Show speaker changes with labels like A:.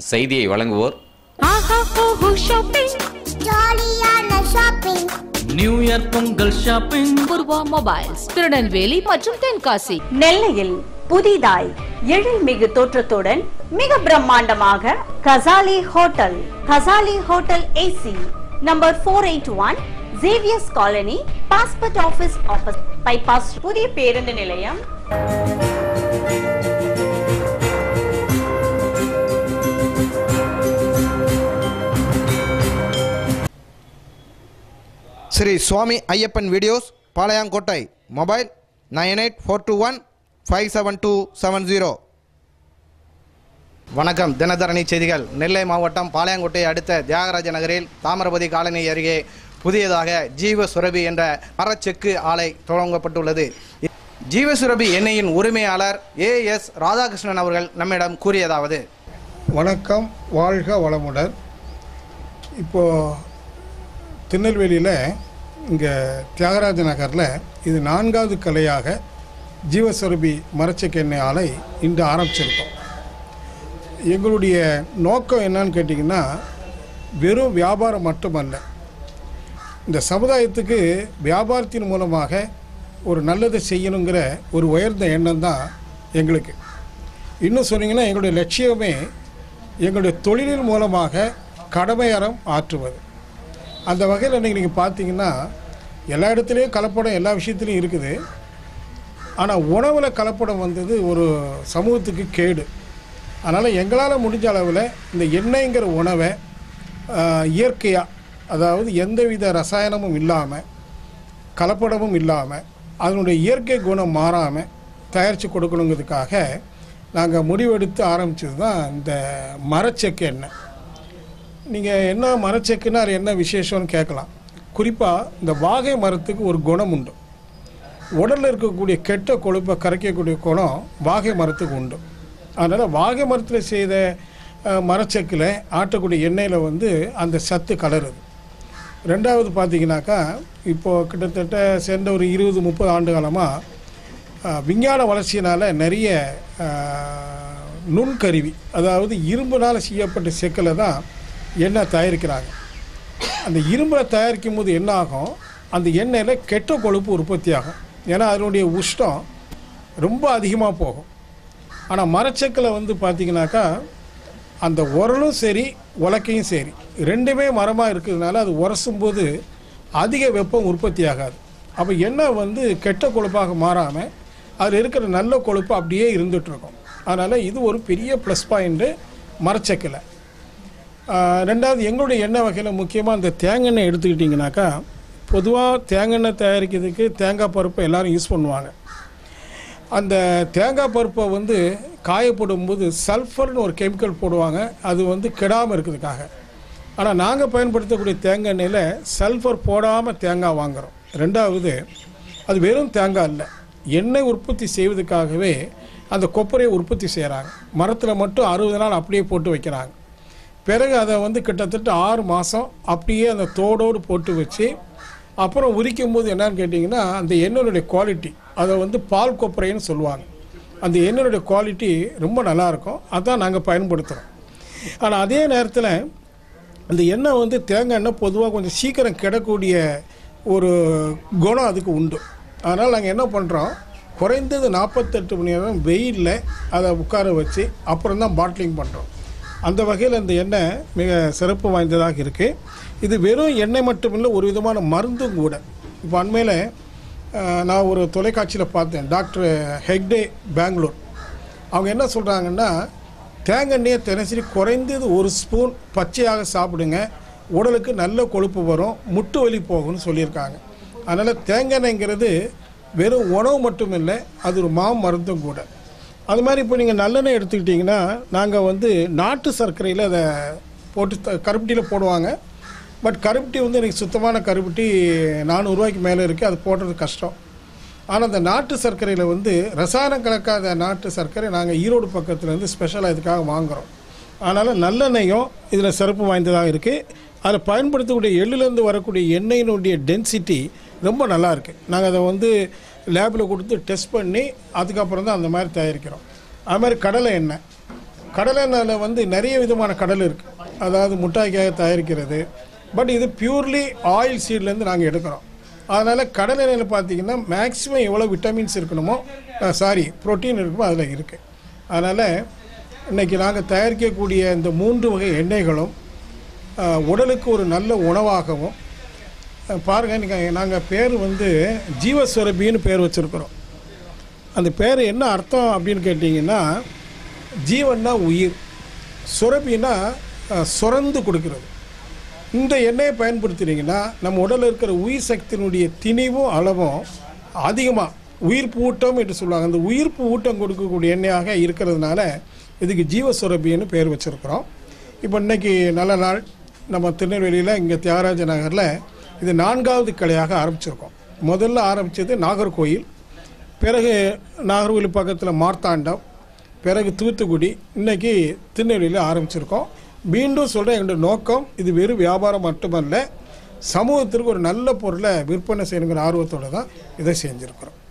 A: செய்தியை வழங்குவோர்
B: ஆஹா ஓஹோ ஷாப்பிங்
C: ஜாலியான shopping
D: new year Pongal shopping
B: Poorva mobiles Tirunelveli மற்றும் தென்காசி
E: நெல்லையில் புதிதாய் எழில்மிகு தோற்றத்துடன் மிக பிரம்மாண்டமாக Kasali hotel Kasali hotel AC number four eight one Xavier's colony passport office office bypass புதிய பேருந்து நிலையம்
F: Sri Swami Ayyappan videos Palayamkottai mobile nine eight four two one five seven two seven zero வணக்கம் தினதரணி செய்திகள் நெல்லை மாவட்டம் பாளையங்கோட்டை அடுத்த தியாகராஜ நகரில் தாமிரபதி காலனி அருகே புதியதாக ஜீவ சுரபி என்ற மரச்செக்கு ஆலை தொடங்கப்பட்டுள்ளது ஜீவ சுரபி எண்ணெயின் உரிமையாளர் ஏ எஸ் ராதாகிருஷ்ணன் அவர்கள் நம்மிடம் கூறியதாவது
G: வணக்கம் வாழ்க வளமுடன் இப்போது திருநெல்வேலியில் இங்கே தியாகராஜ நகரில் இது நான்காவது கலையாக ஜீவஸ்வரூபி மரச்செக்கு எண்ணெய் ஆலை இன்று ஆரம்பிச்சிருக்கோம் எங்களுடைய நோக்கம் என்னன்னு கேட்டிங்கன்னா வெறும் வியாபாரம் மட்டுமல்ல இந்த சமுதாயத்துக்கு வியாபாரத்தின் மூலமாக ஒரு நல்லதை செய்யணுங்கிற ஒரு உயர்ந்த எண்ணம் தான் எங்களுக்கு இன்னும் சொன்னீங்கன்னா எங்களுடைய லட்சியமே எங்களுடைய தொழிலின் மூலமாக கடமையறம் ஆற்றுவது அந்த வகையில் இன்றைக்கி நீங்கள் பார்த்தீங்கன்னா எல்லா இடத்துலையும் கலப்படம் எல்லா விஷயத்துலையும் இருக்குது ஆனால் உணவில் கலப்படம் வந்தது ஒரு சமூகத்துக்கு கேடு அதனால் எங்களால் முடிஞ்ச அளவில் இந்த எண்ணெய்ங்கிற உணவை இயற்கையாக அதாவது எந்தவித ரசாயனமும் இல்லாமல் கலப்படமும் இல்லாமல் அதனுடைய இயற்கை குணம் மாறாமல் தயாரித்து கொடுக்கணுங்கிறதுக்காக நாங்கள் முடிவெடுத்து ஆரம்பித்தது தான் இந்த மரச்செக்கு எண்ணெய் நீங்கள் என்ன மரச்செக்குன்னா அது என்ன விசேஷம்னு கேட்கலாம் குறிப்பாக இந்த வாகை மரத்துக்கு ஒரு குணம் உண்டு உடலில் இருக்கக்கூடிய கெட்ட கொழுப்பை கரைக்கக்கூடிய குணம் வாகை மரத்துக்கு உண்டு அதனால் வாகை மரத்தில் செய்த அஹ், மரச்செக்கில் ஆட்டக்கூடிய எண்ணெயில் வந்து அந்த சத்து கலருது ரெண்டாவது பார்த்தீங்கன்னாக்கா இப்போது கிட்டத்தட்ட சென்ற ஒரு இருபது முப்பது ஆண்டு காலமாக விஞ்ஞான வளர்ச்சியினால் நிறைய அஹ், நுண்கருவி அதாவது இரும்புனால் செய்யப்பட்ட செக்கில் தான் எண்ணெய் தயாரிக்கிறாங்க அந்த இரும்பில் தயாரிக்கும் போது என்ன ஆகும் அந்த எண்ணெயில் கெட்ட கொழுப்பு உற்பத்தி ஆகும் ஏன்னா அதனுடைய உஷ்டம் ரொம்ப அதிகமாக போகும் ஆனால் மரச்செக்கில் வந்து பார்த்தீங்கன்னாக்கா அந்த உரலும் சரி உலக்கையும் சரி ரெண்டுமே மரமாக இருக்கிறதுனால அது உரசும் போது அதிக வெப்பம் உற்பத்தி ஆகாது அப்போ எண்ணெய் வந்து கெட்ட கொழுப்பாக மாறாமல் அதில் இருக்கிற நல்ல கொழுப்பு அப்படியே இருந்துகிட்ருக்கும் அதனால் இது ஒரு பெரிய ப்ளஸ் பாயிண்ட்டு மரச்செக்கில் ஆஹ் ரெண்டாவது எங்களுடைய எண்ணெய் வகையில் முக்கியமாக இந்த தேங்காய் எடுத்துக்கிட்டிங்கனாக்கா பொதுவாக தேங்காய் தயாரிக்கிறதுக்கு தேங்காய் பருப்பை எல்லாரும் யூஸ் பண்ணுவாங்க அந்த தேங்காய் பருப்பை வந்து காயப்படும் போது சல்ஃபர்னு ஒரு கெமிக்கல் போடுவாங்க அது வந்து கெடாமல் இருக்கிறதுக்காக ஆனால் நாங்கள் பயன்படுத்தக்கூடிய தேங்காய் எண்ணெயில் சல்ஃபர் போடாமல் தேங்காய் வாங்குகிறோம் ரெண்டாவது அது வெறும் தேங்காய் இல்லை எண்ணெய் உற்பத்தி செய்வதற்காகவே அந்த கொப்பரையை உற்பத்தி செய்கிறாங்க மரத்தில் மட்டும் அறுபது நாள் அப்படியே போட்டு வைக்கிறாங்க பிறகு அதை வந்து கிட்டத்தட்ட ஆறு மாதம் அப்படியே அந்த தோடோடு போட்டு வச்சு அப்புறம் உரிக்கும் போது என்னன்னு கேட்டிங்கன்னா அந்த எண்ணெயுடைய குவாலிட்டி அதை வந்து பால் கொப்பரைன்னு சொல்லுவாங்க அந்த எண்ணெயுடைய குவாலிட்டி ரொம்ப நல்லாயிருக்கும் அதான் நாங்கள் பயன்படுத்துகிறோம் ஆனால் அதே நேரத்தில் அந்த எண்ணெய் வந்து தேங்காய் எண்ணெய் பொதுவாக கொஞ்சம் சீக்கிரம் கிடக்கூடிய ஒரு குணம் அதுக்கு உண்டு அதனால் நாங்கள் என்ன பண்ணுறோம் குறைந்தது நாற்பத்தெட்டு மணி நேரம் வெயிலில் அதை உட்கார வச்சு அப்புறம் தான் பாட்லிங் பண்ணுறோம் அந்த வகையில் இந்த எண்ணெய் மிக சிறப்பு வாய்ந்ததாக இருக்குது இது வெறும் எண்ணெய் மட்டுமில்லை ஒரு விதமான மருந்தும் கூட இப்போ அண்மையில் அஹ், நான் ஒரு தொலைக்காட்சியில் பார்த்தேன் டாக்டர் ஹெக்டே பெங்களூர் அவங்க என்ன சொல்கிறாங்கன்னா தேங்காய் தினசரி குறைந்தது ஒரு ஸ்பூன் பச்சையாக சாப்பிடுங்க உடலுக்கு நல்ல கொழுப்பு வரும் முட்டு வலி போகும்னு சொல்லியிருக்காங்க அதனால் தேங்காய் எண்ணெய்ங்கிறது வெறும் உணவு மட்டும் இல்லை அது ஒரு மா மருந்தும் கூட அது மாதிரி இப்போ நீங்கள் நல்லெண்ணெய் எடுத்துக்கிட்டிங்கன்னா நாங்கள் வந்து நாட்டு சர்க்கரையில் அதை போட்டு த- கருப்பட்டியில் போடுவாங்க பட் கருப்பட்டி வந்து எனக்கு சுத்தமான கருப்பட்டி நானூறுரூவாய்க்கு மேலே இருக்குது அது போடுறது கஷ்டம் ஆனால் அந்த நாட்டு சர்க்கரையில் வந்து ரசாயனம் கலக்காத நாட்டு சர்க்கரை நாங்கள் ஈரோடு பக்கத்துல இருந்து ஸ்பெஷலாக இதுக்காக வாங்குகிறோம் அதனால் நல்லெண்ணெயும் இதில் சிறப்பு வாய்ந்ததாக இருக்குது அதில் பயன்படுத்தக்கூடிய எள்ளுலேருந்து வரக்கூடிய எண்ணெயினுடைய டென்சிட்டி ரொம்ப நல்லா இருக்குது நாங்கள் அதை வந்து லேபில் கொடுத்து டெஸ்ட் பண்ணி அதுக்கப்புறம் தான் அந்த மாதிரி தயாரிக்கிறோம் அது மாதிரி கடலை எண்ணெய் கடலை எண்ணெயில் வந்து நிறைய விதமான கடல் இருக்குது அதாவது முட்டாய்க்காக தயாரிக்கிறது பட் இது பியூர்லி ஆயில் சீட்லேருந்து நாங்கள் எடுக்கிறோம் அதனால் கடலை எண்ணெயில் பார்த்தீங்கன்னா மேக்ஸிமம் எவ்வளோ விட்டமின்ஸ் இருக்கணுமோ சாரி புரோட்டீன் இருக்குமோ அதில் இருக்குது அதனால் இன்றைக்கி நாங்கள் தயாரிக்கக்கூடிய இந்த மூன்று வகை எண்ணெய்களும் அஹ், உடலுக்கு ஒரு நல்ல உணவாகவும் அஹ், பாருங்க நீங்கள் நாங்கள் பேர் வந்து ஜீவஸ்வரபின்னு பேர் வச்சுருக்குறோம் அந்த பேர் என்ன அர்த்தம் அப்படின்னு கேட்டிங்கன்னா ஜீவன்னா உயிர் சுரபின்னா அஹ், சுரந்து கொடுக்கிறது இந்த எண்ணெயை பயன்படுத்தினீங்கன்னா நம்ம உடலில் இருக்கிற உயிர் சக்தியினுடைய திணிவும் அளவும் அதிகமாக உயிர்ப்பு ஊட்டம் என்று சொல்லுவாங்க அந்த உயிர்ப்பு ஊட்டம் கொடுக்கக்கூடிய எண்ணெயாக இருக்கிறதுனால இதுக்கு ஜீவசுரபின்னு பேர் வச்சுருக்குறோம் இப்போ இன்னைக்கு நல்ல நாள் நம்ம திருநெல்வேலியில் இங்கே தியாகராஜ நகரில் இது நான்காவது கிளையாக ஆரம்பிச்சிருக்கோம் முதல்ல ஆரம்பித்தது நாகர்கோயில் பிறகு நாகர்கோவில் பக்கத்தில் மார்த்தாண்டம் பிறகு தூத்துக்குடி இன்னைக்கு திருநெல்வேலியில் ஆரம்பிச்சிருக்கோம் மீண்டும் சொல்கிறேன் எங்களுடைய நோக்கம் இது வெறும் வியாபாரம் மட்டுமல்ல சமூகத்திற்கு ஒரு நல்ல பொருளை விற்பனை செய்யணுங்கிற ஆர்வத்தோடு தான் இதை செஞ்சுருக்கிறோம்